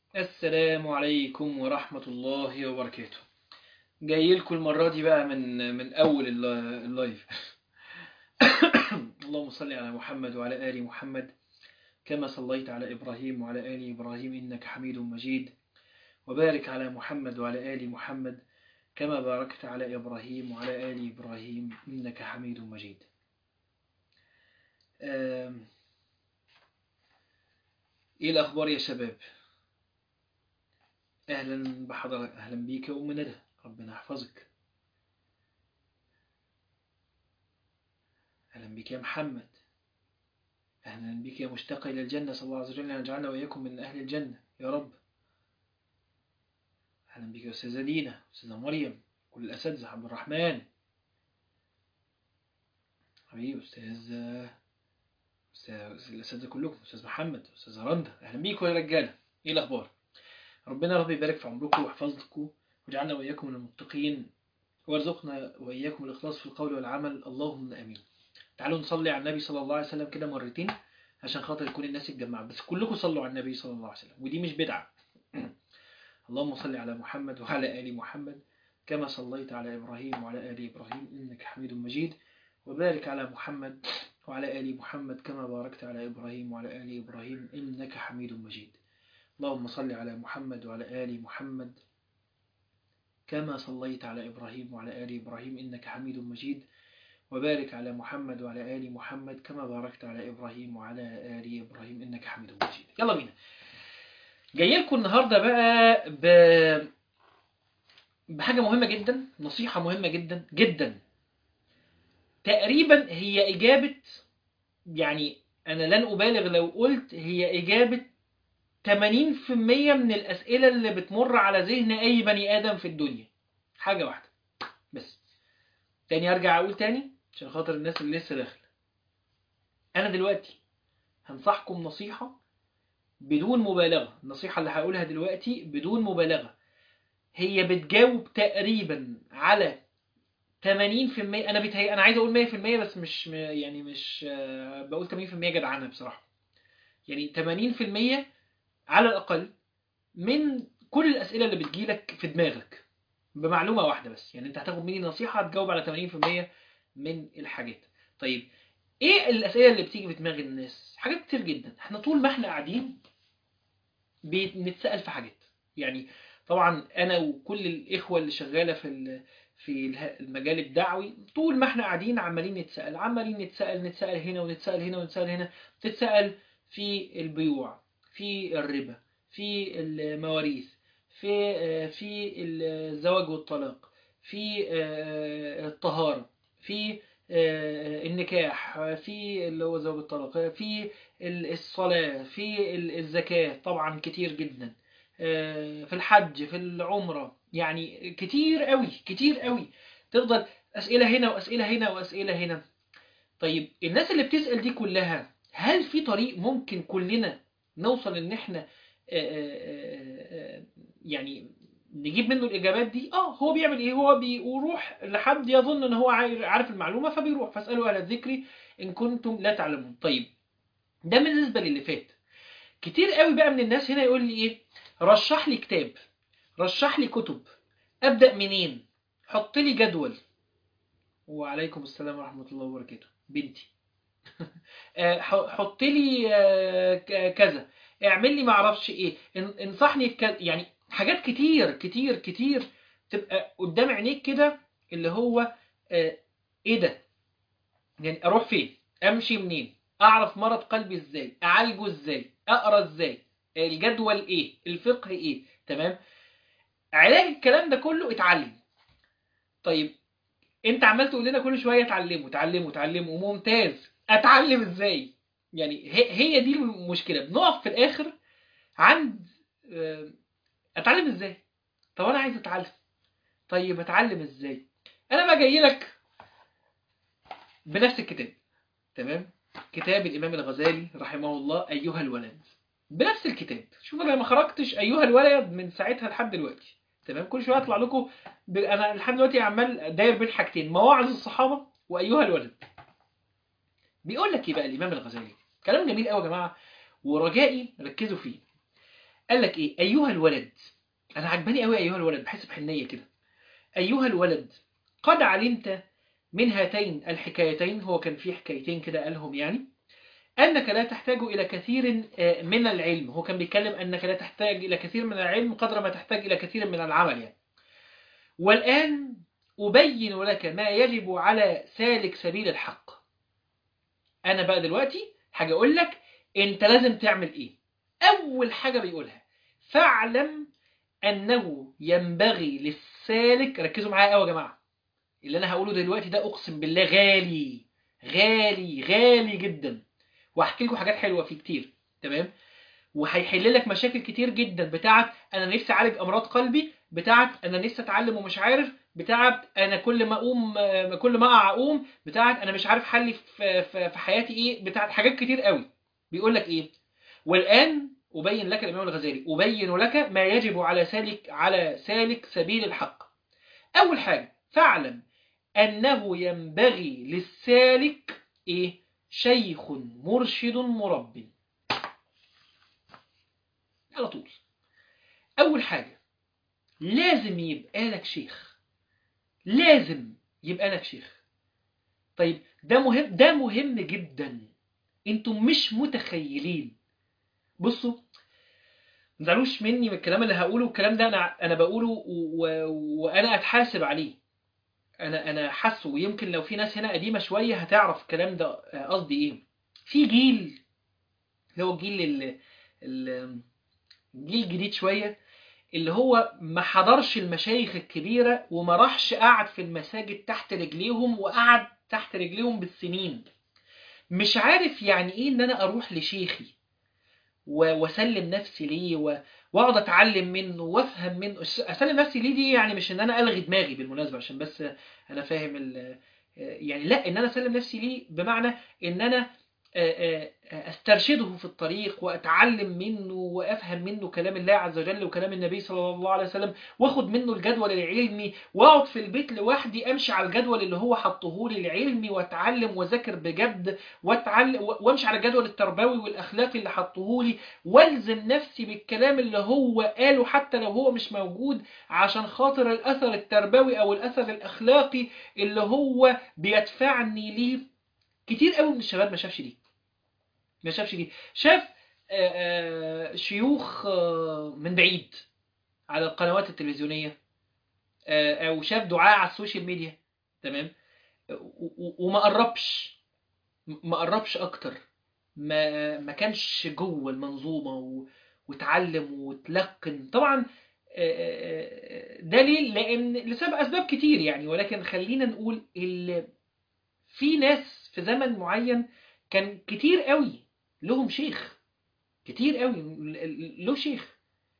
السلام عليكم ورحمة الله وبركاته جاي لكم المرة دي بقى من من أول الل- اللايف اللهم صل على محمد وعلى آل محمد كما صليت على إبراهيم وعلى آل إبراهيم إنك حميد مجيد وبارك على محمد وعلى آل محمد كما باركت على إبراهيم وعلى آل إبراهيم إنك حميد مجيد آم، إيه الأخبار يا شباب أهلا بحضرتك أهلا بيك يا أم ندى ربنا يحفظك أهلا بك يا محمد أهلا بك يا مشتاق إلى الجنة صلى الله عز وجل أن يجعلنا وإياكم من أهل الجنة يا رب أهلا بك يا أستاذة دينا أستاذة مريم كل الأساتذة عبد الرحمن حبيبي أستاذ أستاذ الأساتذة كلكم أستاذ محمد أستاذ رندا أهلا بيكم يا رجالة إيه الأخبار ربنا رب يبارك في عمركم ويحفظكم ويجعلنا وإياكم من المتقين وارزقنا وإياكم الإخلاص في القول والعمل اللهم آمين تعالوا نصلي على النبي صلى الله عليه وسلم كده مرتين عشان خاطر يكون الناس اتجمعت بس كلكم صلوا على النبي صلى الله عليه وسلم ودي مش بدعة اللهم صل على محمد وعلى آل محمد كما صليت على إبراهيم وعلى آل إبراهيم إنك حميد مجيد وبارك على محمد وعلى آل محمد كما باركت على إبراهيم وعلى آل إبراهيم إنك حميد مجيد اللهم صل على محمد وعلى آل محمد كما صليت على إبراهيم وعلى آل إبراهيم إنك حميد مجيد وبارك على محمد وعلى آل محمد كما باركت على إبراهيم وعلى آل إبراهيم إنك حميد مجيد يلا بينا جاي لكم النهاردة بقى ب... بحاجة مهمة جدا نصيحة مهمة جدا جدا تقريبا هي إجابة يعني أنا لن أبالغ لو قلت هي إجابة 80% من الأسئلة اللي بتمر على ذهن أي بني آدم في الدنيا حاجة واحدة بس تاني هرجع أقول تاني عشان خاطر الناس اللي لسه داخلة أنا دلوقتي هنصحكم نصيحة بدون مبالغة النصيحة اللي هقولها دلوقتي بدون مبالغة هي بتجاوب تقريبا على 80% انا بتهي... انا عايز اقول 100% بس مش يعني مش آه، بقول 80% جدعانه بصراحه يعني 80% على الاقل من كل الاسئله اللي بتجيلك في دماغك بمعلومه واحده بس يعني انت هتاخد مني نصيحه هتجاوب على 80% من الحاجات طيب ايه الاسئله اللي بتيجي في دماغ الناس حاجات كتير جدا احنا طول ما احنا قاعدين بنتسال في حاجات يعني طبعا انا وكل الاخوه اللي شغاله في ال- في اله- المجال الدعوي طول ما احنا قاعدين عمالين نتسال عمالين نتسال نتسال هنا ونتسال هنا ونتسال هنا تتسال في البيوع في الربا في المواريث في آه، في الزواج والطلاق في آه، الطهارة في آه، النكاح في اللي هو زواج الطلاق في ال- الصلاة في ال- الزكاة طبعا كتير جدا آه، في الحج في العمرة يعني كتير قوي كتير قوي تفضل أسئلة هنا وأسئلة هنا وأسئلة هنا طيب الناس اللي بتسأل دي كلها هل في طريق ممكن كلنا نوصل ان احنا آه، آه، آه، يعني نجيب منه الاجابات دي اه هو بيعمل ايه هو بيروح لحد يظن ان هو عاي- عارف المعلومه فبيروح فاسالوا اهل الذكر ان كنتم لا تعلمون طيب ده بالنسبه للي فات كتير قوي بقى من الناس هنا يقول لي ايه رشح لي كتاب رشح لي كتب ابدا منين حط لي جدول وعليكم السلام ورحمه الله وبركاته بنتي آه، ح- حط لي آه، ك- كذا اعمل لي معرفش ايه ان- انصحني في كذا يعني حاجات كتير كتير كتير تبقى قدام عينيك كده اللي هو آه، ايه ده يعني اروح فين امشي منين اعرف مرض قلبي ازاي اعالجه ازاي اقرا ازاي الجدول ايه الفقه ايه تمام علاج الكلام ده كله اتعلم طيب انت عمال تقول لنا كل شويه اتعلموا اتعلموا اتعلموا ممتاز اتعلم ازاي يعني هي, هي دي المشكله بنقف في الاخر عند آه، اتعلم ازاي طب انا عايز اتعلم طيب اتعلم ازاي انا بقى جاي لك بنفس الكتاب تمام كتاب الامام الغزالي رحمه الله ايها الولد بنفس الكتاب شوف انا ما خرجتش ايها الولد من ساعتها لحد دلوقتي تمام كل شويه اطلع لكم ب... انا لحد دلوقتي عمال داير بين حاجتين مواعظ الصحابه وايها الولد بيقول لك ايه بقى الامام الغزالي كلام جميل قوي يا جماعه ورجائي ركزوا فيه قال لك ايه ايها الولد انا عجباني قوي ايها الولد بحس بحنيه كده ايها الولد قد علمت من هاتين الحكايتين هو كان في حكايتين كده قالهم يعني أنك لا تحتاج إلى كثير آه، من العلم هو كان بيتكلم أنك لا تحتاج إلى كثير من العلم قدر ما تحتاج إلى كثير من العمل يعني والآن أبين لك ما يجب على سالك سبيل الحق أنا بقى دلوقتي حاجة أقول لك أنت لازم تعمل إيه أول حاجة بيقولها فاعلم أنه ينبغي للسالك ركزوا معايا قوي يا جماعة اللي أنا هقوله دلوقتي ده أقسم بالله غالي غالي غالي جدا وهحكي لكم حاجات حلوة فيه كتير تمام وهيحل لك مشاكل كتير جدا بتاعت انا نفسي اعالج امراض قلبي بتاعت انا نفسي اتعلم ومش عارف بتاعت انا كل ما اقوم آه، كل ما اقع اقوم بتاعت انا مش عارف حلي في في في حياتي ايه بتاعت حاجات كتير قوي بيقول لك ايه والان ابين لك الامام الغزالي ابين لك ما يجب على سالك على سالك سبيل الحق اول حاجه فاعلم انه ينبغي للسالك ايه شيخ مرشد مرب على طول اول حاجه لازم يبقى لك شيخ لازم يبقى لك شيخ طيب ده مهم ده مهم جدا انتم مش متخيلين بصوا ما تزعلوش مني من الكلام اللي هقوله الكلام ده انا انا بقوله و... و... وانا اتحاسب عليه انا انا حاسه ويمكن لو في ناس هنا قديمه شويه هتعرف الكلام ده آه، قصدي ايه في جيل اللي هو الجيل ال... ال... الجيل الجديد شويه اللي هو ما حضرش المشايخ الكبيره وما راحش قعد في المساجد تحت رجليهم وقعد تحت رجليهم بالسنين مش عارف يعني ايه ان انا اروح لشيخي و- واسلم نفسي ليه و- واقعد اتعلم منه وافهم منه الس- اسلم نفسي ليه دي يعني مش ان انا الغي دماغي بالمناسبه عشان بس انا فاهم ال- يعني لا ان انا اسلم نفسي ليه بمعنى ان انا آه، آه، استرشده في الطريق واتعلم منه وافهم منه كلام الله عز وجل وكلام النبي صلى الله عليه وسلم واخد منه الجدول العلمي واقعد في البيت لوحدي امشي على الجدول اللي هو حطه لي العلمي واتعلم واذاكر بجد واتعلم وامشي على الجدول التربوي والاخلاقي اللي حطه لي والزم نفسي بالكلام اللي هو قاله حتى لو هو مش موجود عشان خاطر الاثر التربوي او الاثر الاخلاقي اللي هو بيدفعني ليه كتير قوي من الشباب ما شافش دي ما شافش دي شاف آه، آه، شيوخ آه، من بعيد على القنوات التلفزيونية آه، او شاف دعاء على السوشيال ميديا تمام و- و- وما قربش ما قربش اكتر ما ما كانش جوه المنظومة و- واتعلم وتلقن طبعا آه، آه، ده ليه لان لسبب اسباب كتير يعني ولكن خلينا نقول ال- في ناس في زمن معين كان كتير قوي لهم شيخ كتير قوي ل- له شيخ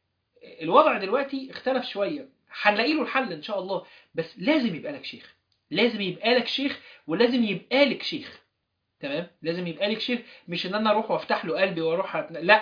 الوضع دلوقتي اختلف شوية هنلاقي له الحل ان شاء الله بس لازم يبقى لك شيخ لازم يبقى لك شيخ ولازم يبقى لك شيخ تمام لازم يبقى لك شيخ مش ان انا اروح وافتح له قلبي واروح أت... لا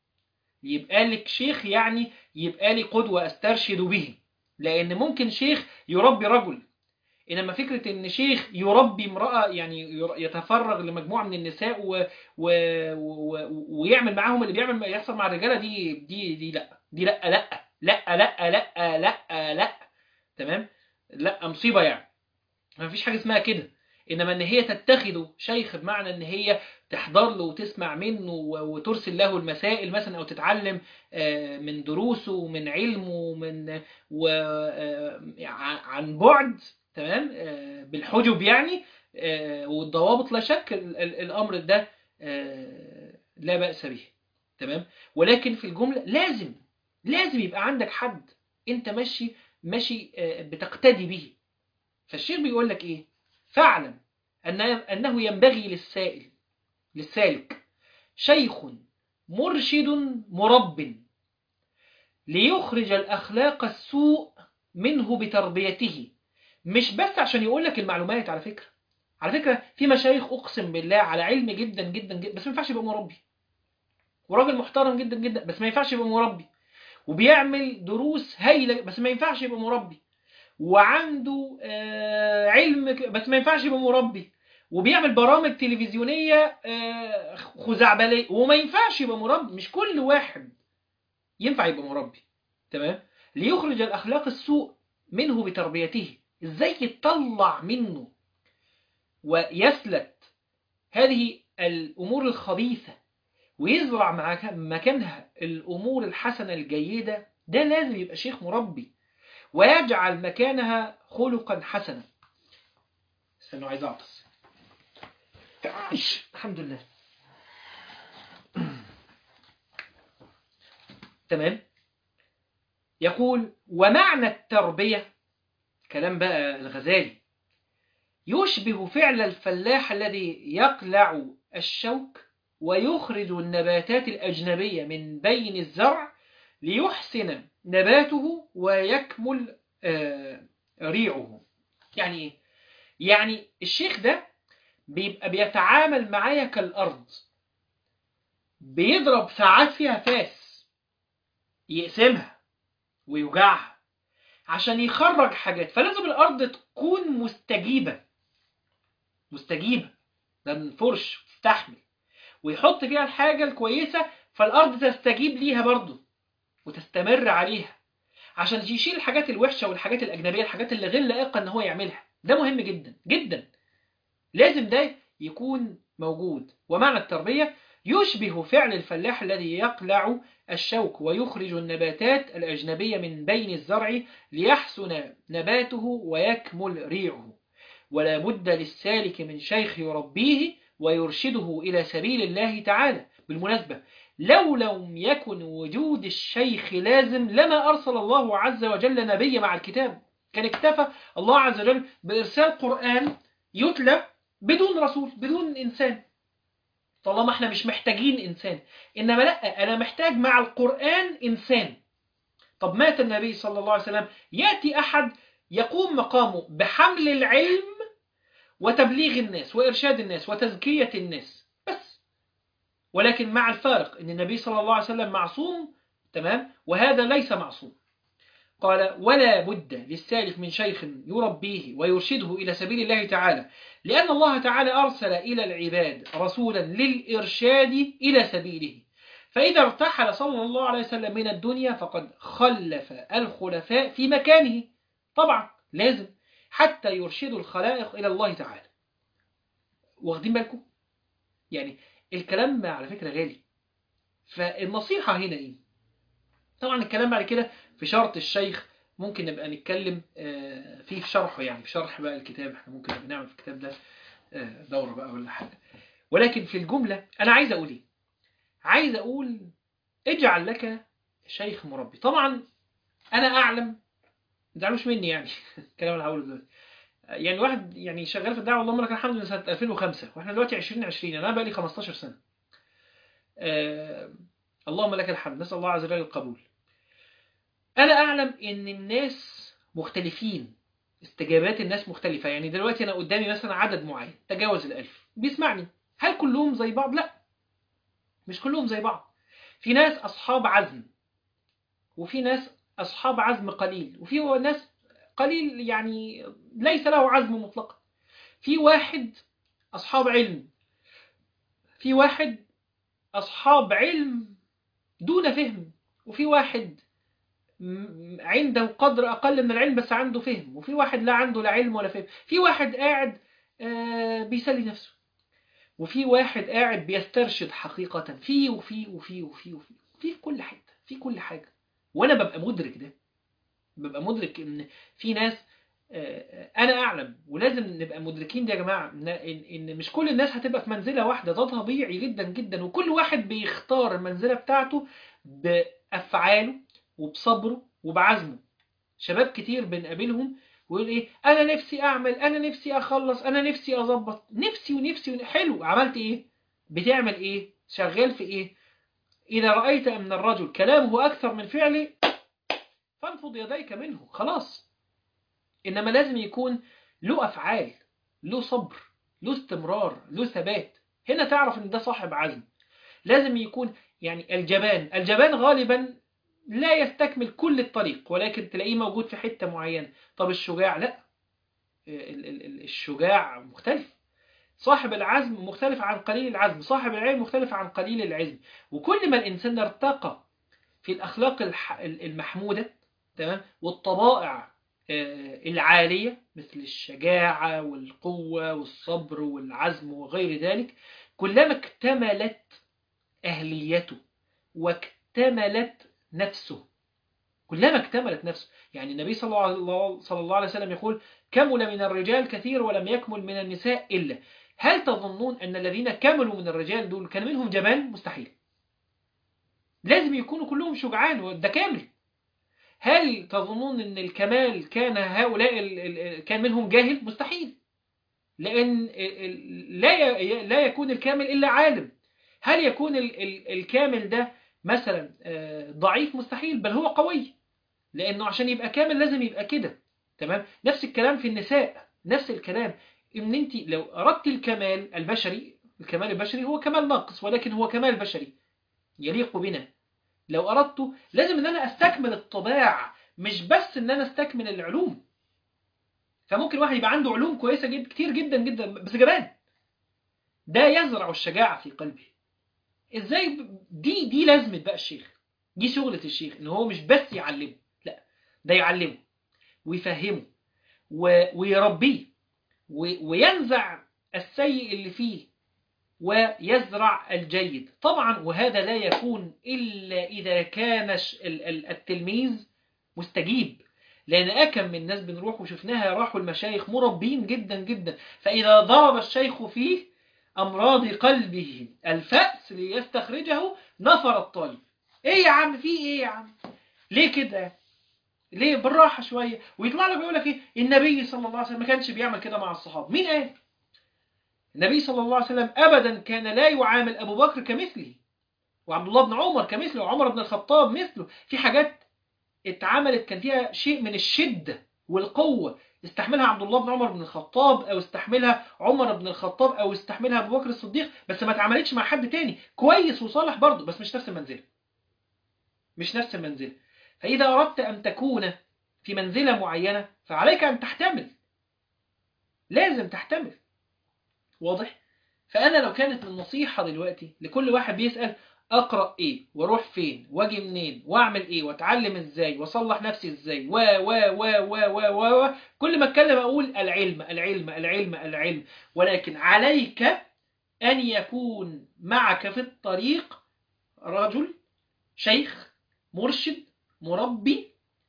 يبقى لك شيخ يعني يبقى لي قدوة استرشد به لان ممكن شيخ يربي رجل انما فكره ان شيخ يربي امراه يعني ير- يتفرغ لمجموعه من النساء و... و... و... ويعمل معاهم اللي بيعمل يحصل مع الرجاله دي دي دي لا دي لا لا لا لا لا لا لا تمام لا مصيبه يعني ما فيش حاجه اسمها كده انما ان هي تتخذه شيخ بمعنى ان هي تحضر له وتسمع منه و- وترسل له المسائل مثلا او تتعلم آه، من دروسه ومن علمه ومن و... آه، ع- عن بعد تمام آه، بالحجب يعني آه، والضوابط لا شك ال- ال- الامر ده آه، لا بأس به تمام ولكن في الجملة لازم لازم يبقى عندك حد انت ماشي ماشي آه، بتقتدي به فالشيخ بيقول لك ايه فاعلم أن انه ينبغي للسائل للسالك شيخ مرشد مرب ليخرج الاخلاق السوء منه بتربيته مش بس عشان يقول لك المعلومات على فكرة على فكرة في مشايخ اقسم بالله على علم جدا جدا جدا بس ما ينفعش يبقى مربي وراجل محترم جدا جدا بس ما ينفعش يبقى مربي وبيعمل دروس هايلة بس ما ينفعش يبقى مربي وعنده آه، علم ك- بس ما ينفعش يبقى مربي وبيعمل برامج تلفزيونية آه، خزعبلية وما ينفعش يبقى مربي مش كل واحد ينفع يبقى مربي تمام ليخرج الأخلاق السوء منه بتربيته ازاي يطلع منه ويسلت هذه الأمور الخبيثة ويزرع مع مكانها الأمور الحسنة الجيدة ده لازم يبقى شيخ مربي ويجعل مكانها خلقا حسنا استنوا عايز أعطس الحمد لله تمام يقول ومعنى التربية كلام بقى الغزالي يشبه فعل الفلاح الذي يقلع الشوك ويخرج النباتات الأجنبية من بين الزرع ليحسن نباته ويكمل ريعه يعني ايه؟ يعني الشيخ ده بيبقى بيتعامل معايا كالأرض بيضرب ساعات فيها فاس يقسمها ويوجعها عشان يخرج حاجات فلازم الأرض تكون مستجيبة مستجيبة ما تنفرش تستحمل ويحط فيها الحاجة الكويسة فالأرض تستجيب ليها برضه وتستمر عليها عشان يشيل الحاجات الوحشة والحاجات الأجنبية الحاجات اللي غير لائقة إن هو يعملها ده مهم جدا جدا لازم ده يكون موجود ومعنى التربية يشبه فعل الفلاح الذي يقلع الشوك ويخرج النباتات الأجنبية من بين الزرع ليحسن نباته ويكمل ريعه ولا بد للسالك من شيخ يربيه ويرشده إلى سبيل الله تعالى بالمناسبة لو لم يكن وجود الشيخ لازم لما أرسل الله عز وجل نبي مع الكتاب كان اكتفى الله عز وجل بإرسال قرآن يتلى بدون رسول بدون إنسان طالما احنا مش محتاجين إنسان إنما لا أنا محتاج مع القرآن إنسان طب مات النبي صلى الله عليه وسلم يأتي أحد يقوم مقامه بحمل العلم وتبليغ الناس وإرشاد الناس وتزكية الناس بس ولكن مع الفارق أن النبي صلى الله عليه وسلم معصوم تمام وهذا ليس معصوم قال ولا بد للسالك من شيخ يربيه ويرشده إلى سبيل الله تعالى لأن الله تعالى أرسل إلى العباد رسولا للإرشاد إلى سبيله فإذا ارتحل صلى الله عليه وسلم من الدنيا فقد خلف الخلفاء في مكانه طبعا لازم حتى يرشدوا الخلائق إلى الله تعالى واخدين بالكم يعني الكلام على فكرة غالي فالنصيحة هنا إيه طبعا الكلام بعد كده في شرط الشيخ ممكن نبقى نتكلم فيه في شرحه يعني في شرح بقى الكتاب احنا ممكن نبقى نعمل في الكتاب ده دورة بقى ولا حاجة ولكن في الجملة أنا عايز أقول إيه عايز أقول اجعل لك شيخ مربي طبعا أنا أعلم ما تزعلوش مني يعني الكلام اللي هقوله دلوقتي يعني واحد يعني شغال في الدعوه اللهم لك الحمد من سنه 2005 واحنا دلوقتي 2020 انا بقى لي 15 سنه آه اللهم لك الحمد نسال الله عز وجل القبول انا اعلم ان الناس مختلفين استجابات الناس مختلفه يعني دلوقتي انا قدامي مثلا عدد معين تجاوز الالف بيسمعني هل كلهم زي بعض لا مش كلهم زي بعض في ناس اصحاب عزم وفي ناس أصحاب عزم قليل وفي ناس قليل يعني ليس له عزم مطلقا في واحد أصحاب علم في واحد أصحاب علم دون فهم وفي واحد عنده قدر أقل من العلم بس عنده فهم وفي واحد لا عنده لا علم ولا فهم في واحد قاعد بيسلي نفسه وفي واحد قاعد بيسترشد حقيقة في وفي وفي وفي وفي في كل حتة في كل حاجة وانا ببقى مدرك ده ببقى مدرك ان في ناس انا اعلم ولازم نبقى مدركين ده يا جماعه ان ان مش كل الناس هتبقى في منزله واحده ده طبيعي جدا جدا وكل واحد بيختار المنزله بتاعته بافعاله وبصبره وبعزمه شباب كتير بنقابلهم ويقول ايه انا نفسي اعمل انا نفسي اخلص انا نفسي اظبط نفسي ونفسي حلو عملت ايه بتعمل ايه شغال في ايه إذا رأيت أن الرجل كلامه أكثر من فعله فانفض يديك منه خلاص إنما لازم يكون له أفعال له صبر له استمرار له ثبات هنا تعرف أن ده صاحب عزم لازم يكون يعني الجبان الجبان غالبا لا يستكمل كل الطريق ولكن تلاقيه موجود في حتة معينة طب الشجاع لا الشجاع مختلف صاحب العزم مختلف عن قليل العزم صاحب العلم مختلف عن قليل العلم وكل ما الإنسان ارتقى في الأخلاق الح- المحمودة تمام والطبائع آه، العالية مثل الشجاعة والقوة والصبر والعزم وغير ذلك كلما اكتملت أهليته واكتملت نفسه كلما اكتملت نفسه يعني النبي صلى الله صلى الله عليه وسلم يقول كمل من الرجال كثير ولم يكمل من النساء إلا هل تظنون أن الذين كملوا من الرجال دول كان منهم جبان مستحيل لازم يكونوا كلهم شجعان وده كامل هل تظنون أن الكمال كان هؤلاء ال- ال- كان منهم جاهل مستحيل لأن ال- ال- لا ي- لا يكون الكامل إلا عالم هل يكون ال- ال- الكامل ده مثلا آه، ضعيف مستحيل بل هو قوي لأنه عشان يبقى كامل لازم يبقى كده تمام نفس الكلام في النساء نفس الكلام ان انت لو اردت الكمال البشري الكمال البشري هو كمال ناقص ولكن هو كمال بشري يليق بنا لو اردته لازم ان انا استكمل الطباع مش بس ان انا استكمل العلوم فممكن واحد يبقى عنده علوم كويسه جدا كتير جدا جدا بس جبان ده يزرع الشجاعه في قلبه ازاي ب- دي دي لازمه بقى الشيخ دي شغله الشيخ ان هو مش بس يعلمه لا ده يعلمه ويفهمه و- ويربيه و- وينزع السيء اللي فيه ويزرع الجيد طبعا وهذا لا يكون إلا إذا كان ش- ال- ال- التلميذ مستجيب لأن أكم من الناس بنروح وشفناها راحوا المشايخ مربين جدا جدا فإذا ضرب الشيخ فيه أمراض قلبه الفأس ليستخرجه نفر الطالب إيه يا عم في إيه يا عم ليه كده ليه بالراحة شوية ويطلع له بيقول لك إيه النبي صلى الله عليه وسلم ما كانش بيعمل كده مع الصحابة مين قال النبي صلى الله عليه وسلم أبدا كان لا يعامل أبو بكر كمثله وعبد الله بن عمر كمثله وعمر بن الخطاب مثله في حاجات اتعملت كان فيها شيء من الشدة والقوة استحملها عبد الله بن عمر بن الخطاب أو استحملها عمر بن الخطاب أو استحملها أبو بكر الصديق بس ما اتعملتش مع حد تاني كويس وصالح برضه بس مش نفس المنزلة مش نفس المنزلة فإذا أردت أن تكون في منزلة معينة فعليك أن تحتمل لازم تحتمل واضح فأنا لو كانت النصيحة دلوقتي لكل واحد بيسأل أقرأ إيه وأروح فين وأجي منين وأعمل إيه وأتعلم إزاي وأصلح نفسي إزاي و و و و و و و كل ما أتكلم أقول العلم العلم العلم العلم ولكن عليك أن يكون معك في الطريق رجل شيخ مرشد مربي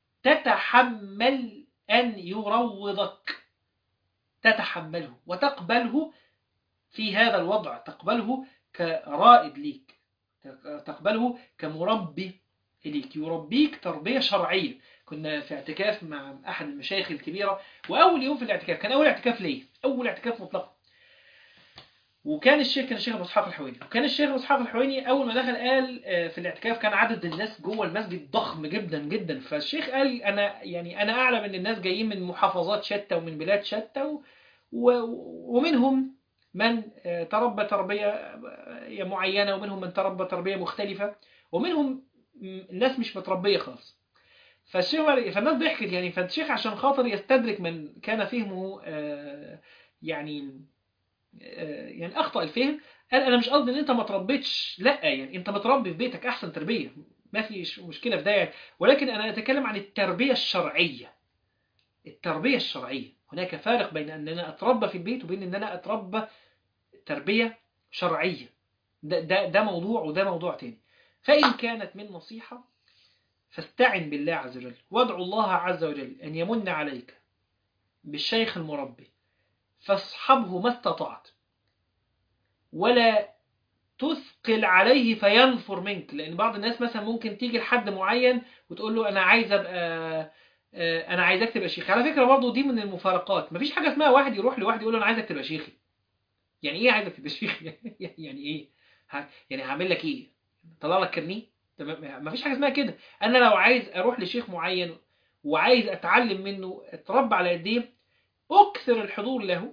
تتحمل أن يروضك تتحمله وتقبله في هذا الوضع تقبله كرائد ليك تقبله كمربي ليك يربيك تربية شرعية كنا في اعتكاف مع أحد المشايخ الكبيرة وأول يوم في الاعتكاف كان أول اعتكاف ليه أول اعتكاف مطلق وكان الشيخ كان الشيخ ابو اسحاق الحويني وكان الشيخ ابو اسحاق الحويني اول ما دخل قال آه، في الاعتكاف كان عدد الناس جوه المسجد ضخم جدا جدا فالشيخ قال انا يعني انا اعلم ان الناس جايين من محافظات شتى ومن بلاد شتى و و- ومنهم من آه، تربى تربيه آه، معينه ومنهم من تربى تربيه مختلفه ومنهم م- ناس مش متربيه خالص فالشيخ فالناس ضحكت يعني فالشيخ عشان خاطر يستدرك من كان فهمه آه، يعني آه، يعني اخطا الفهم قال انا مش قصدي ان انت ما تربيتش لا يعني انت متربي في بيتك احسن تربيه ما فيش مشكله في ده يعني. ولكن انا اتكلم عن التربيه الشرعيه التربيه الشرعيه هناك فارق بين ان انا اتربى في البيت وبين ان انا اتربى تربيه شرعيه ده ده ده موضوع وده موضوع تاني فان كانت من نصيحه فاستعن بالله عز وجل وادعو الله عز وجل ان يمن عليك بالشيخ المربي فاصحبه ما استطعت ولا تثقل عليه فينفر منك لان بعض الناس مثلا ممكن تيجي لحد معين وتقول له انا عايز ابقى آه، انا عايزك تبقى شيخ على فكره برضه دي من المفارقات مفيش حاجه اسمها واحد يروح لواحد يقول له انا عايزك تبقى شيخي يعني ايه عايزك تبقى شيخ يعني ايه ه- يعني هعمل لك ايه طلع لك كارنيه تمام مفيش حاجه اسمها كده انا لو عايز اروح لشيخ معين وعايز اتعلم منه اتربى على قد ايه اكثر الحضور له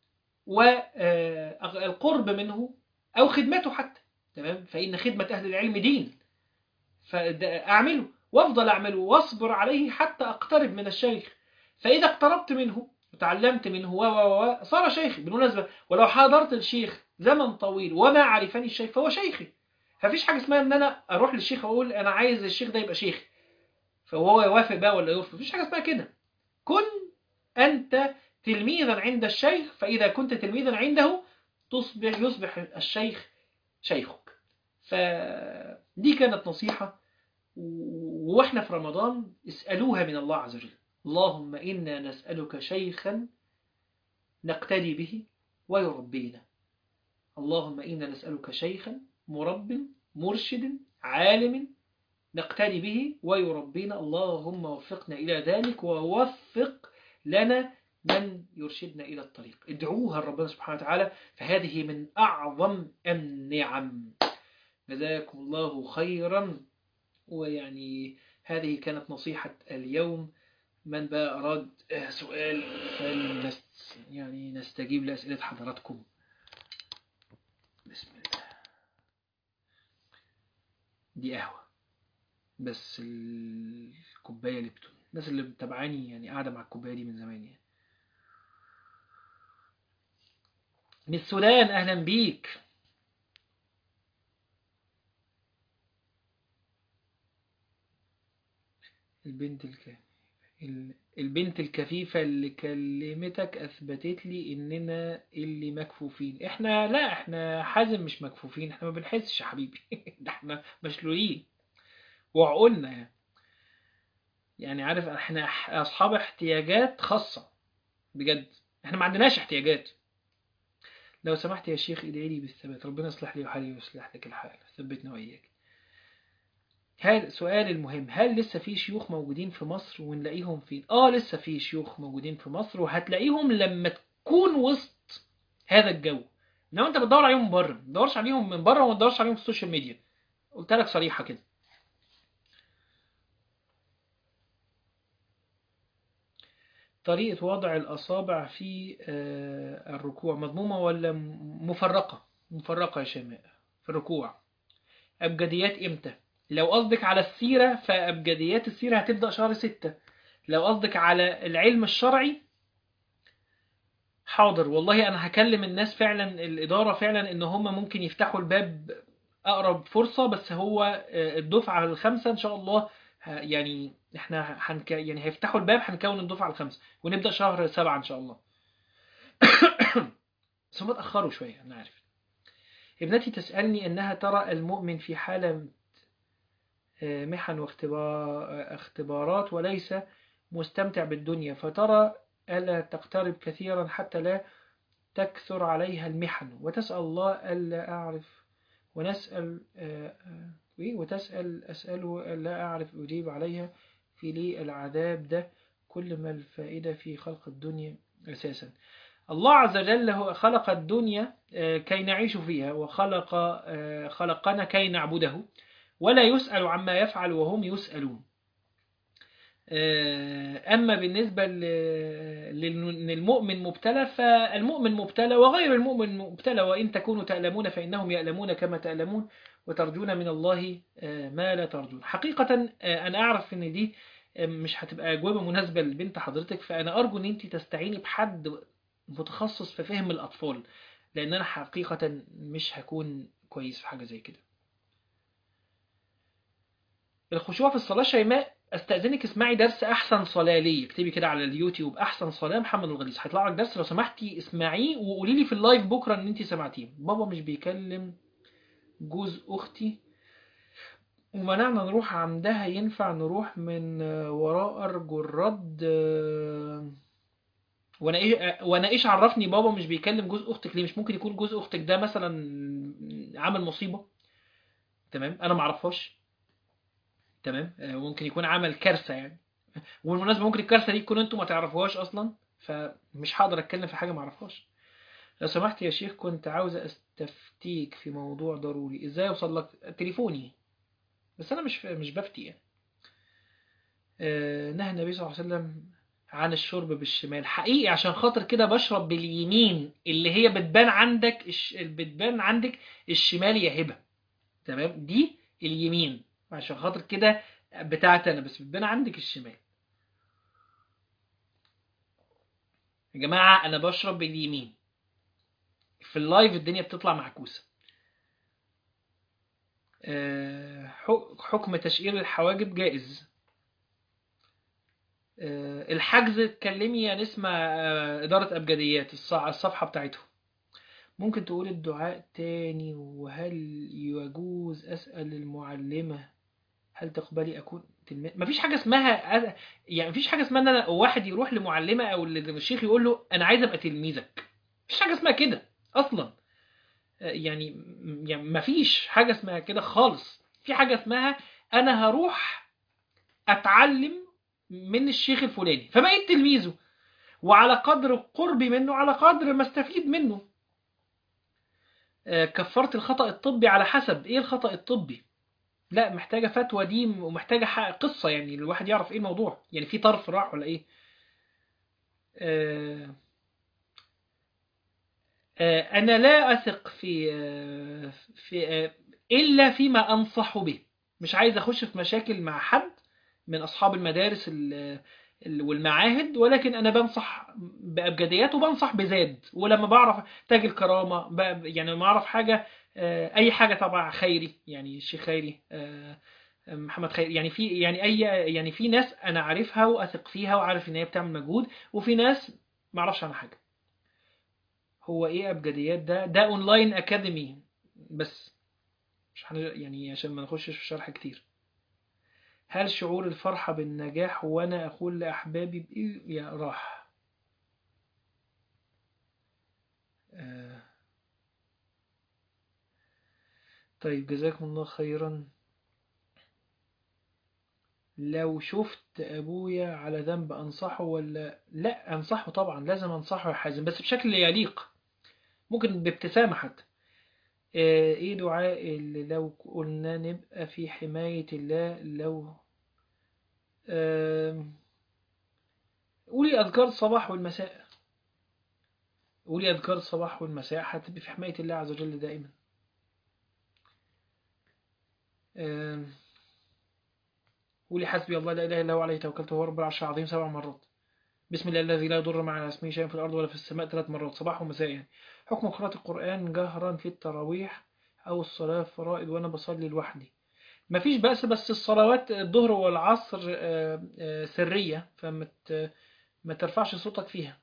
والقرب منه أو خدمته حتى تمام فإن خدمة أهل العلم دين فأعمله وأفضل أعمله وأصبر عليه حتى أقترب من الشيخ فإذا اقتربت منه وتعلمت منه و و و صار شيخي بالمناسبة ولو حاضرت الشيخ زمن طويل وما عرفني الشيخ فهو شيخي فمفيش حاجه اسمها ان انا اروح للشيخ اقول انا عايز الشيخ ده يبقى شيخ فهو يوافق بقى ولا يرفض مفيش حاجه اسمها كده كن انت تلميذا عند الشيخ فاذا كنت تلميذا عنده تصبح يصبح الشيخ شيخك فدي كانت نصيحه واحنا في رمضان اسالوها من الله عز وجل اللهم انا نسالك شيخا نقتدي به ويربينا اللهم إنا نسألك شيخا مرب مرشد عالم نقتدي به ويربينا اللهم وفقنا إلى ذلك ووفق لنا من يرشدنا إلى الطريق ادعوها ربنا سبحانه وتعالى فهذه من أعظم النعم جزاكم الله خيرا ويعني هذه كانت نصيحة اليوم من بقى أراد سؤال فلنست يعني نستجيب لأسئلة حضراتكم بسم الله دي قهوة بس الكوباية ليبتون الناس اللي متابعاني يعني قاعدة مع الكوباية دي من زمان يعني من السودان أهلا بيك البنت الكامل البنت الكفيفة اللي كلمتك أثبتت لي إننا اللي مكفوفين إحنا لا إحنا حازم مش مكفوفين إحنا ما بنحسش يا حبيبي ده إحنا مشلولين وعقولنا يعني يعني عارف إحنا أصحاب احتياجات خاصة بجد إحنا ما عندناش احتياجات لو سمحت يا شيخ ادعي لي بالثبات ربنا يصلح لي وحالي ويصلح لك الحال ثبتنا وإياك هل سؤال المهم هل لسه في شيوخ موجودين في مصر ونلاقيهم فين اه لسه في شيوخ موجودين في مصر وهتلاقيهم لما تكون وسط هذا الجو انما انت بتدور عليهم من بره ما تدورش عليهم من بره وما تدورش عليهم في السوشيال ميديا قلت لك صريحه كده طريقة وضع الأصابع في الركوع مضمومة ولا مفرقة مفرقة يا شيماء في الركوع أبجديات إمتى لو قصدك على السيرة فأبجديات السيرة هتبدأ شهر ستة لو قصدك على العلم الشرعي حاضر والله أنا هكلم الناس فعلا الإدارة فعلا إن هم ممكن يفتحوا الباب أقرب فرصة بس هو الدفعة الخامسة إن شاء الله يعني احنا هنك يعني هيفتحوا الباب هنكون الدفعة الخامسة ونبدأ شهر سبعة إن شاء الله بس هم اتأخروا شوية أنا عارف ابنتي تسألني أنها ترى المؤمن في حالة محن واختبارات وليس مستمتع بالدنيا فترى ألا تقترب كثيرا حتى لا تكثر عليها المحن وتسأل الله ألا أعرف ونسأل وتسأل أسأله لا أعرف أجيب عليها في لي العذاب ده كل ما الفائدة في خلق الدنيا أساسا الله عز وجل هو خلق الدنيا كي نعيش فيها وخلق خلقنا كي نعبده ولا يسأل عما يفعل وهم يسألون أما بالنسبة للمؤمن مبتلى فالمؤمن مبتلى وغير المؤمن مبتلى وإن تكونوا تألمون فإنهم يألمون كما تألمون وترجون من الله ما لا ترجون حقيقة أنا أعرف أن دي مش هتبقى أجوبة مناسبة لبنت حضرتك فأنا أرجو أن أنت تستعيني بحد متخصص في فهم الأطفال لأن أنا حقيقة مش هكون كويس في حاجة زي كده الخشوع في الصلاة شيماء استأذنك اسمعي درس أحسن صلاة لي اكتبي كده على اليوتيوب أحسن صلاة محمد الغليظ هيطلع لك درس لو سمحتي اسمعيه وقولي لي في اللايف بكرة إن أنت سمعتيه بابا مش بيكلم جوز أختي ومنعنا نروح عندها ينفع نروح من وراء أرجو الرد وانا ايه وانا ايش عرفني بابا مش بيكلم جوز اختك ليه مش ممكن يكون جوز اختك ده مثلا عمل مصيبه تمام انا ما اعرفهاش تمام ممكن يكون عمل كارثه يعني وبالمناسبه ممكن الكارثه دي تكون انتوا ما تعرفوهاش اصلا فمش هقدر اتكلم في حاجه ما اعرفهاش لو سمحت يا شيخ كنت عاوز استفتيك في موضوع ضروري ازاي اوصل لك تليفوني بس انا مش مش بفتي يعني نهى النبي صلى الله عليه وسلم عن الشرب بالشمال حقيقي عشان خاطر كده بشرب باليمين اللي هي بتبان عندك بتبان عندك الشمال يا هبه تمام دي اليمين عشان خاطر كده بتاعتي انا بس بتبان عندك الشمال يا جماعه انا بشرب باليمين في اللايف الدنيا بتطلع معكوسه آه، حك- حكم تشقير الحواجب جائز آه، الحجز اتكلمي يا نسمة آه، إدارة أبجديات الص- الصفحة بتاعتهم ممكن تقول الدعاء تاني وهل يجوز أسأل المعلمة هل تقبلي أكون تلميذ مفيش حاجة اسمها أنا- يعني مفيش حاجة اسمها إن أنا واحد يروح لمعلمة أو للشيخ يقول له أنا عايز أبقى تلميذك مفيش حاجة اسمها كده أصلا آه، يعني يعني مفيش حاجة اسمها كده خالص في حاجة اسمها أنا هروح أتعلم من الشيخ الفلاني فبقيت تلميذه وعلى قدر قربي منه على قدر ما استفيد منه آه، كفرت الخطأ الطبي على حسب ايه الخطأ الطبي لا محتاجة فتوى دي ومحتاجة ح- قصة يعني الواحد يعرف ايه الموضوع يعني في طرف راح ولا ايه آه، آه، انا لا اثق في آه، في آه، الا فيما انصح به مش عايز اخش في مشاكل مع حد من اصحاب المدارس ال- ال- والمعاهد ولكن انا بنصح بابجديات وبنصح بزاد ولما بعرف تاج الكرامه ب- يعني لما اعرف حاجه آه، اي حاجه طبعا خيري يعني الشيخ خيري آه، محمد خيري يعني في يعني اي يعني في ناس انا عارفها واثق فيها وعارف ان هي بتعمل مجهود وفي ناس ما اعرفش عنها حاجه هو ايه ابجديات ده ده اونلاين اكاديمي بس مش هن... يعني عشان ما نخشش في شرح كتير هل شعور الفرحة بالنجاح وانا اقول لاحبابي بايه يا راح آه. طيب جزاكم الله خيرا لو شفت ابويا على ذنب انصحه ولا لا انصحه طبعا لازم انصحه يا حازم بس بشكل يليق ممكن بابتسامة حتى آه، ايه دعاء اللي لو قلنا نبقى في حماية الله لو آم، قولي أذكار الصباح والمساء قولي أذكار الصباح والمساء هتبقي في حماية الله عز وجل دائما آم، قولي حسبي الله لا إله إلا هو عليه توكلت وهو رب العرش العظيم سبع مرات بسم الله الذي لا يضر مع اسمه شيء في الأرض ولا في السماء ثلاث مرات صباح ومساء يعني حكم قراءة القرآن جهرا في التراويح أو الصلاة فرائض وأنا بصلي لوحدي مفيش بأس بس الصلوات الظهر والعصر آه، آه، سرية فما ت- ما ترفعش صوتك فيها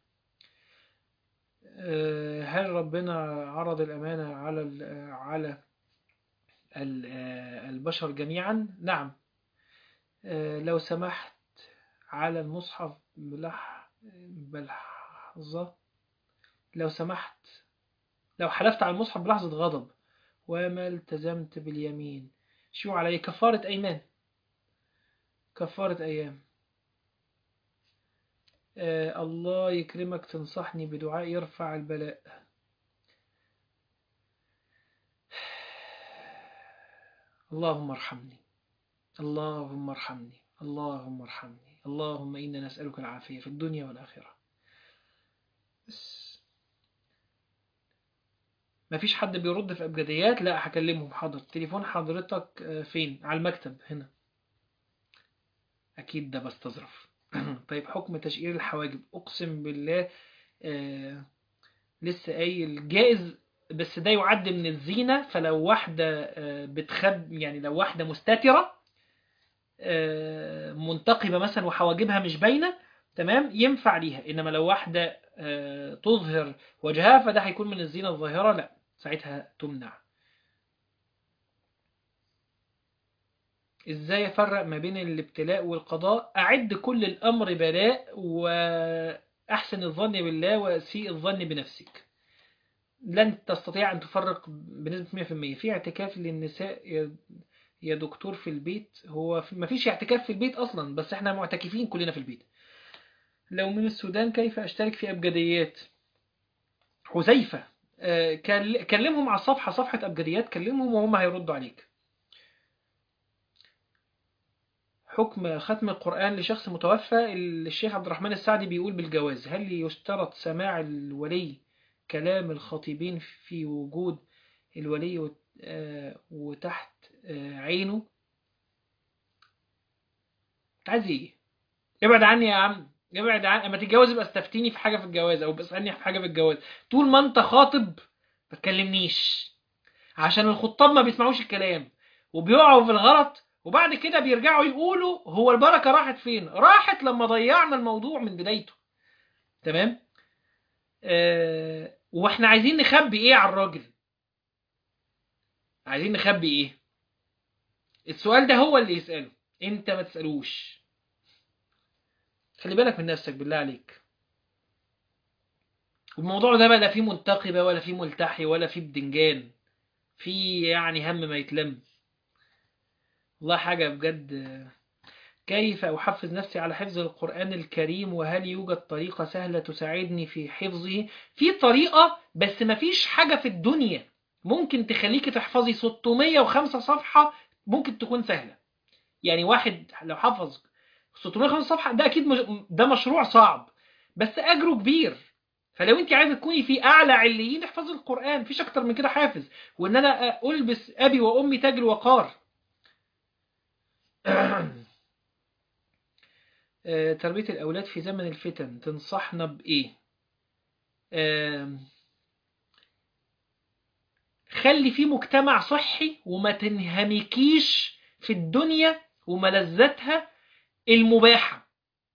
آه، هل ربنا عرض الأمانة على ال- على ال- آه، البشر جميعا نعم آه، لو سمحت على المصحف بلح بلحظة لو سمحت لو حلفت على المصحف بلحظة غضب وما التزمت باليمين شو علي كفارة أيمان كفارة أيام آه الله يكرمك تنصحني بدعاء يرفع البلاء اللهم ارحمني اللهم ارحمني اللهم ارحمني اللهم إنا نسألك العافية في الدنيا والآخرة بس مفيش حد بيرد في أبجديات لا هكلمهم حاضر تليفون حضرتك آه، فين على المكتب هنا أكيد ده بستظرف طيب حكم تشقير الحواجب أقسم بالله آه لسه قايل جائز بس ده يعد من الزينة فلو واحدة آه بتخب يعني لو واحدة مستترة آه منتقبة مثلا وحواجبها مش باينة تمام ينفع ليها إنما لو واحدة آه تظهر وجهها فده هيكون من الزينة الظاهرة لا ساعتها تمنع ازاي افرق ما بين الابتلاء والقضاء اعد كل الامر بلاء واحسن الظن بالله وسيء الظن بنفسك لن تستطيع ان تفرق بنسبة 100% في اعتكاف للنساء يا- يا دكتور في البيت هو في- مفيش اعتكاف في البيت اصلا بس احنا معتكفين كلنا في البيت لو من السودان كيف اشترك في ابجديات حذيفة آه، كل- كلمهم على الصفحة صفحة ابجديات كلمهم وهم هيردوا عليك حكم ختم القرآن لشخص متوفى الشيخ عبد الرحمن السعدي بيقول بالجواز هل يشترط سماع الولي كلام الخطيبين في وجود الولي وت- آه، وتحت آه، عينه أنت عايز ايه ابعد عني يا عم ابعد عني اما تتجوز يبقى استفتيني في حاجة في الجواز او بسألني في حاجة في الجواز طول ما انت خاطب ما تكلمنيش عشان الخطاب ما بيسمعوش الكلام وبيقعوا في الغلط وبعد كده بيرجعوا يقولوا هو البركة راحت فين راحت لما ضيعنا الموضوع من بدايته تمام آه واحنا عايزين نخبي ايه على الراجل عايزين نخبي ايه السؤال ده هو اللي يسأله انت ما تسألوش خلي بالك من نفسك بالله عليك والموضوع ده بقى لا فيه منتقبة ولا فيه ملتحي ولا فيه بدنجان في يعني هم ما يتلم والله حاجة بجد كيف أحفز نفسي على حفظ القرآن الكريم وهل يوجد طريقة سهلة تساعدني في حفظه في طريقة بس ما فيش حاجة في الدنيا ممكن تخليك تحفظي 605 صفحة ممكن تكون سهلة يعني واحد لو حفظ 605 صفحة ده أكيد ده مشروع صعب بس أجره كبير فلو انت عايزه تكوني في اعلى عليين احفظي القران مفيش اكتر من كده حافظ وان انا البس ابي وامي تاج الوقار تربيه الاولاد في زمن الفتن تنصحنا بايه خلي في مجتمع صحي وما تنهمكيش في الدنيا وملذاتها المباحه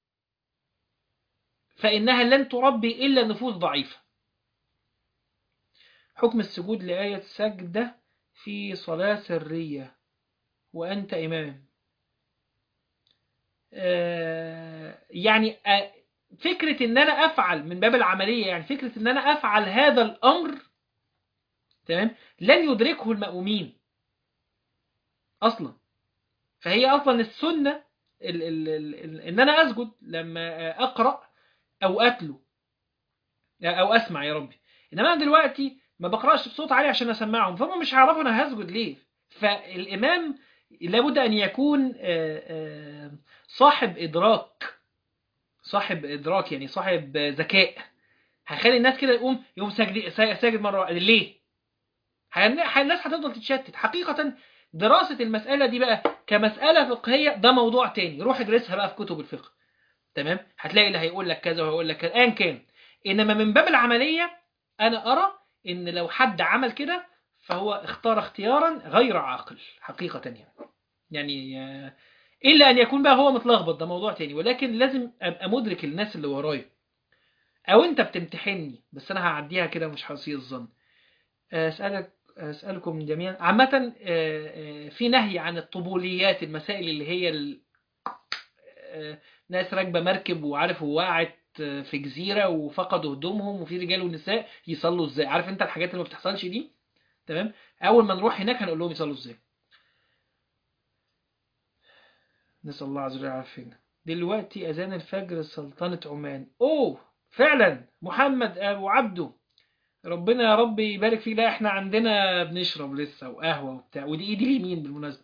فإنها لن تربي إلا نفوس ضعيفة حكم السجود لآية سجدة في صلاة سرية وأنت إمام آه يعني آه فكرة إن أنا أفعل من باب العملية يعني فكرة إن أنا أفعل هذا الأمر تمام لن يدركه المأمومين أصلا فهي أصلا السنة ال ال ال إن أنا أسجد لما أقرأ او اتلو او اسمع يا ربي انما انا دلوقتي ما بقراش بصوت عالي عشان اسمعهم فهم مش هيعرفوا انا هسجد ليه فالامام لابد ان يكون صاحب ادراك صاحب ادراك يعني صاحب ذكاء هيخلي الناس كده يقوم يقوم ساجد ساجد مره واحده ليه الناس هتفضل تتشتت حقيقه دراسه المساله دي بقى كمساله فقهيه ده موضوع تاني روح ادرسها بقى في كتب الفقه تمام هتلاقي اللي هيقول لك كذا وهيقول لك كذا ايا كان انما من باب العمليه انا ارى ان لو حد عمل كده فهو اختار اختيارا غير عاقل حقيقه يعني يعني الا ان يكون بقى هو متلخبط ده موضوع تاني ولكن لازم ابقى مدرك الناس اللي ورايا او انت بتمتحني بس انا هعديها كده مش هسيء الظن اسالك اسالكم جميعا عامه في نهي عن الطبوليات المسائل اللي هي ال... ناس راكبه مركب وعارف وقعت في جزيره وفقدوا هدومهم وفي رجال ونساء يصلوا ازاي عارف انت الحاجات اللي ما بتحصلش دي تمام اول ما نروح هناك هنقول لهم يصلوا ازاي نسال الله عز وجل يعافينا دلوقتي اذان الفجر سلطنه عمان اوه فعلا محمد ابو عبده ربنا يا رب يبارك فيك لا احنا عندنا بنشرب لسه وقهوه وبتاع ودي ايدي اليمين بالمناسبه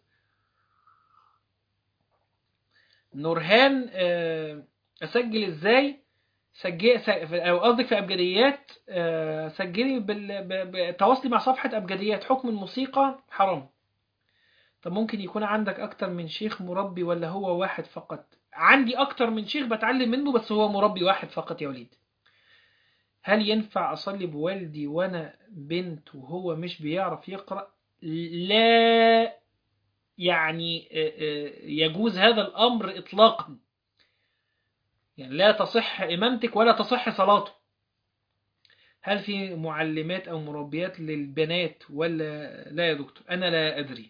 نورهان اسجل ازاي سجل او قصدك في ابجديات سجلي بالتواصلي مع صفحه ابجديات حكم الموسيقى حرام طب ممكن يكون عندك اكتر من شيخ مربي ولا هو واحد فقط عندي اكتر من شيخ بتعلم منه بس هو مربي واحد فقط يا وليد هل ينفع اصلي بوالدي وانا بنت وهو مش بيعرف يقرا لا يعني يجوز هذا الأمر إطلاقا يعني لا تصح إمامتك ولا تصح صلاته هل في معلمات أو مربيات للبنات ولا لا يا دكتور أنا لا أدري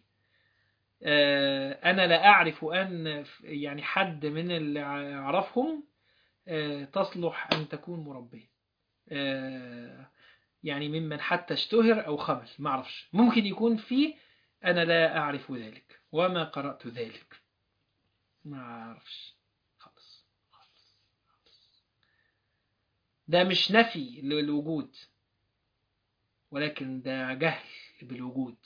أنا لا أعرف أن يعني حد من اللي أعرفهم تصلح أن تكون مربية يعني ممن حتى اشتهر أو خمل ما أعرفش ممكن يكون في أنا لا أعرف ذلك وما قرأت ذلك ما أعرفش خالص خالص ده مش نفي للوجود ولكن ده جهل بالوجود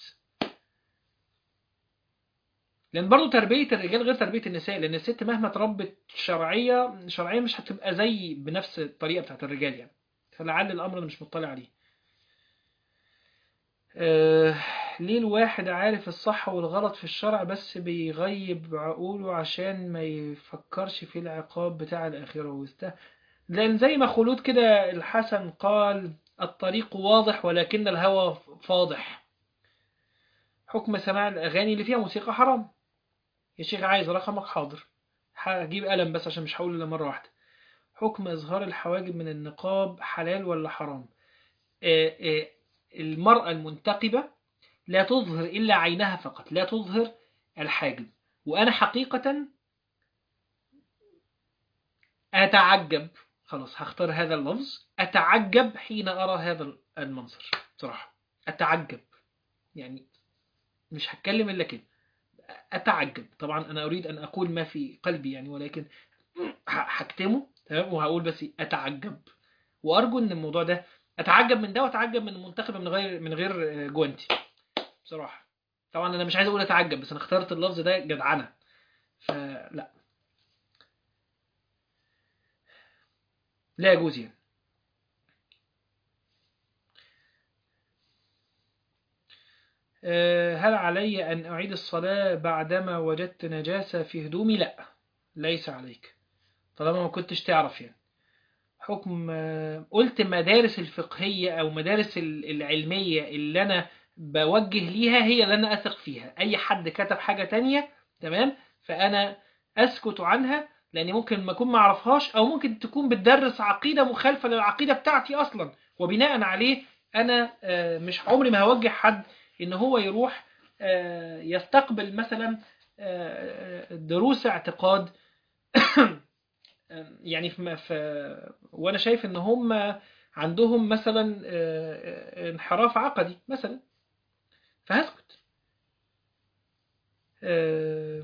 لأن برضو تربية الرجال غير تربية النساء لأن الست مهما تربت شرعية شرعية مش هتبقى زي بنفس الطريقة بتاعت الرجال يعني فلعل الأمر أنا مش مطلع عليه آه ليه الواحد عارف الصح والغلط في الشرع بس بيغيب عقوله عشان ما يفكرش في العقاب بتاع الآخرة ويسته لأن زي ما خلود كده الحسن قال الطريق واضح ولكن الهوى فاضح حكم سماع الأغاني اللي فيها موسيقى حرام يا شيخ عايز رقمك حاضر هجيب قلم بس عشان مش هقول إلا مرة واحدة حكم إظهار الحواجب من النقاب حلال ولا حرام آه، آه، المرأة المنتقبة لا تظهر إلا عينها فقط لا تظهر الحاجب وأنا حقيقة أتعجب خلاص هختار هذا اللفظ أتعجب حين أرى هذا المنظر بصراحة أتعجب يعني مش هتكلم إلا كده أتعجب طبعا أنا أريد أن أقول ما في قلبي يعني ولكن ه- هكتمه تمام وهقول بس أتعجب وأرجو إن الموضوع ده أتعجب من ده وأتعجب من المنتخب من غير من غير جوانتي بصراحة طبعا أنا مش عايز أقول أتعجب بس أنا اخترت اللفظ ده جدعنة فلا لا يجوز يعني آه، هل علي أن أعيد الصلاة بعدما وجدت نجاسة في هدومي؟ لا ليس عليك طالما ما كنتش تعرف يعني حكم آه، قلت مدارس الفقهية أو مدارس ال- العلمية اللي أنا بوجه ليها هي اللي أنا أثق فيها أي حد كتب حاجة تانية تمام فأنا أسكت عنها لأن ممكن ما أكون ما أعرفهاش أو ممكن تكون بتدرس عقيدة مخالفة للعقيدة بتاعتي أصلا وبناء عليه أنا آه، مش عمري ما هوجه حد إن هو يروح آه، يستقبل مثلا آه، دروس اعتقاد يعني في في وانا شايف ان هم عندهم مثلا آه، انحراف عقدي مثلا فهسكت آه،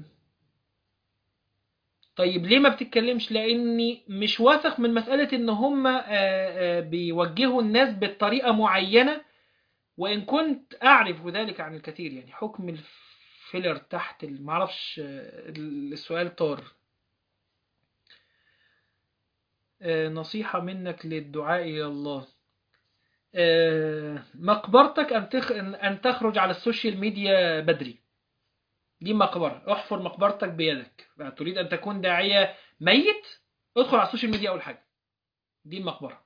طيب ليه ما بتتكلمش لاني مش واثق من مسألة ان هم آه، آه، بيوجهوا الناس بطريقة معينة وان كنت اعرف ذلك عن الكثير يعني حكم الفيلر تحت ال- معرفش آه، السؤال طار آه، نصيحة منك للدعاء إلى الله آه، مقبرتك أن تخ... أن تخرج على السوشيال ميديا بدري دي مقبرة احفر مقبرتك بيدك تريد أن تكون داعية ميت ادخل على السوشيال ميديا أول حاجة دي المقبرة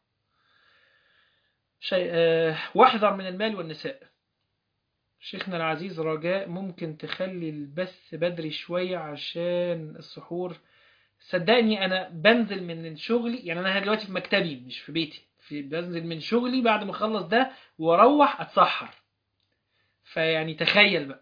شيء آه، واحذر من المال والنساء شيخنا العزيز رجاء ممكن تخلي البث بدري شوية عشان السحور صدقني انا بنزل من شغلي يعني انا دلوقتي في مكتبي مش في بيتي في بنزل من شغلي بعد ما اخلص ده واروح اتسحر فيعني تخيل بقى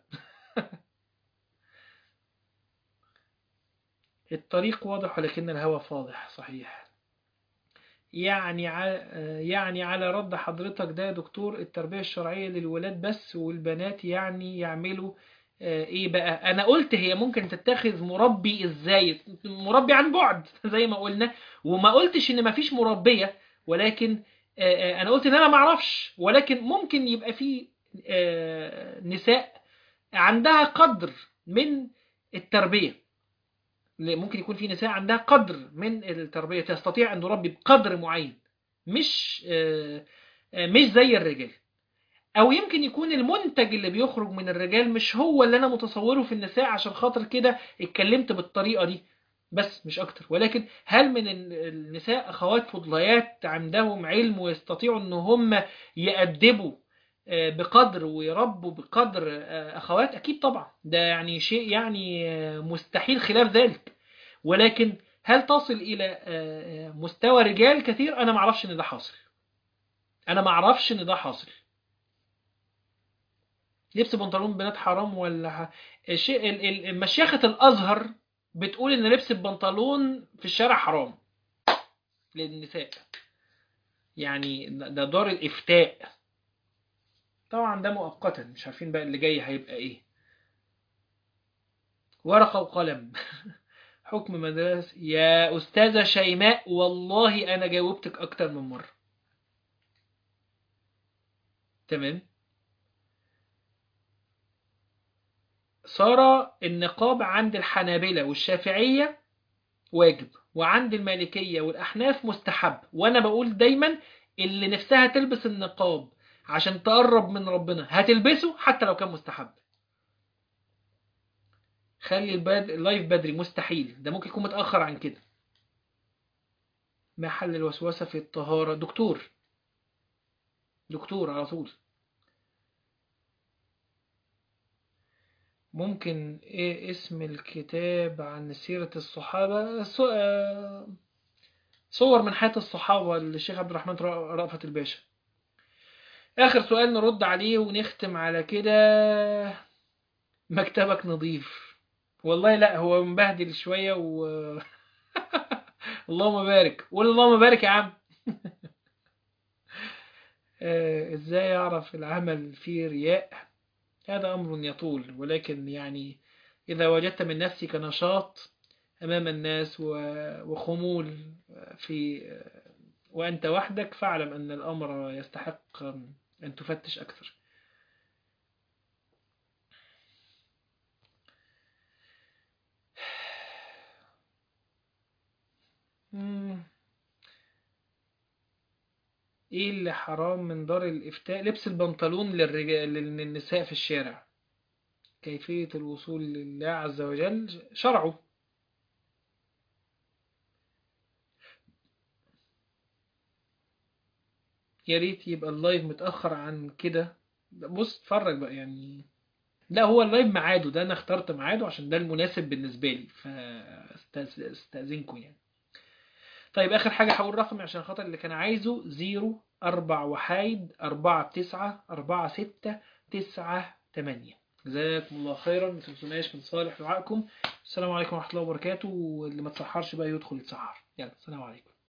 الطريق واضح ولكن الهوى فاضح صحيح يعني ع... يعني على رد حضرتك ده يا دكتور التربية الشرعية للولاد بس والبنات يعني يعملوا آه، ايه بقى انا قلت هي ممكن تتخذ مربي ازاي مربي عن بعد زي ما قلنا وما قلتش ان مفيش مربية ولكن آه، آه، انا قلت ان انا معرفش ولكن ممكن يبقى في آه، نساء عندها قدر من التربية ممكن يكون في نساء عندها قدر من التربية تستطيع أن تربي بقدر معين مش آه، آه، مش زي الرجال أو يمكن يكون المنتج اللي بيخرج من الرجال مش هو اللي أنا متصوره في النساء عشان خاطر كده اتكلمت بالطريقة دي بس مش أكتر ولكن هل من ال- النساء أخوات فضليات عندهم علم ويستطيعوا أن هم يأدبوا آه، بقدر ويربوا بقدر آه، أخوات أكيد طبعا ده يعني شيء يعني آه، مستحيل خلاف ذلك ولكن هل تصل إلى آه، آه، مستوى رجال كثير أنا معرفش إن ده حاصل أنا معرفش إن ده حاصل لبس بنطلون بنات حرام ولا ح... الشيء ال- ال- مشيخة الأزهر بتقول إن لبس البنطلون في الشارع حرام للنساء يعني ده ده دار الإفتاء طبعا ده مؤقتا مش عارفين بقى اللي جاي هيبقى إيه ورقة وقلم حكم مدرسة يا أستاذة شيماء والله أنا جاوبتك أكتر من مرة تمام صار النقاب عند الحنابلة والشافعية واجب وعند المالكية والأحناف مستحب وأنا بقول دايما اللي نفسها تلبس النقاب عشان تقرب من ربنا هتلبسه حتى لو كان مستحب خلي الباد اللايف بدري مستحيل ده ممكن يكون متأخر عن كده ما حل الوسوسة في الطهارة دكتور دكتور على طول ممكن ايه اسم الكتاب عن سيرة الصحابة سو- آه، صور من حياة الصحابة للشيخ عبد الرحمن رأ- رأفت الباشا آخر سؤال نرد عليه ونختم على كده مكتبك نظيف والله لا هو مبهدل شوية و اللهم بارك قول اللهم بارك يا عم آه، ازاي اعرف العمل فيه رياء هذا امر يطول ولكن يعني اذا وجدت من نفسك نشاط امام الناس و- وخمول في وانت وحدك فاعلم ان الامر يستحق ان تفتش اكثر مم. ايه اللي حرام من دار الافتاء لبس البنطلون للرجال للنساء في الشارع كيفية الوصول لله عز وجل شرعه يا ريت يبقى اللايف متأخر عن كده بص اتفرج بقى يعني لا هو اللايف ميعاده ده انا اخترت ميعاده عشان ده المناسب بالنسبة لي فاستأذنكم يعني طيب اخر حاجة هقول رقمي عشان خاطر اللي كان عايزه زيرو اربع وحايد اربعة تسعة اربعة ستة تسعة تمانية جزاكم الله خيرا ما تنسوناش من صالح دعائكم السلام عليكم ورحمة الله وبركاته واللي ما تصحرش بقى يدخل يتسحر يلا السلام عليكم